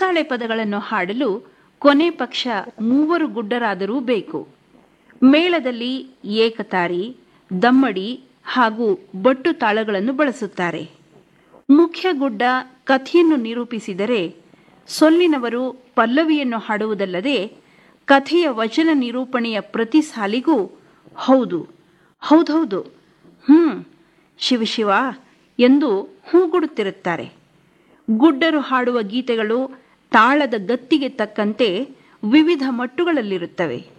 ಹಿತ್ತಾಳೆ ಪದಗಳನ್ನು ಹಾಡಲು ಕೊನೆ ಪಕ್ಷ ಮೂವರು ಗುಡ್ಡರಾದರೂ ಬೇಕು ಮೇಳದಲ್ಲಿ ಏಕತಾರಿ ದಮ್ಮಡಿ ಹಾಗೂ ಬಟ್ಟು ತಾಳಗಳನ್ನು ಬಳಸುತ್ತಾರೆ ಮುಖ್ಯ ಗುಡ್ಡ ಕಥೆಯನ್ನು ನಿರೂಪಿಸಿದರೆ ಸೊಲ್ಲಿನವರು ಪಲ್ಲವಿಯನ್ನು ಹಾಡುವುದಲ್ಲದೆ ಕಥೆಯ ವಚನ ನಿರೂಪಣೆಯ ಪ್ರತಿ ಸಾಲಿಗೂ ಹೌದು ಹೌದೌದು ಹ್ಮ್ ಶಿವಶಿವ ಎಂದು ಹೂಗುಡುತ್ತಿರುತ್ತಾರೆ ಗುಡ್ಡರು ಹಾಡುವ ಗೀತೆಗಳು ತಾಳದ ಗತ್ತಿಗೆ ತಕ್ಕಂತೆ ವಿವಿಧ ಮಟ್ಟುಗಳಲ್ಲಿರುತ್ತವೆ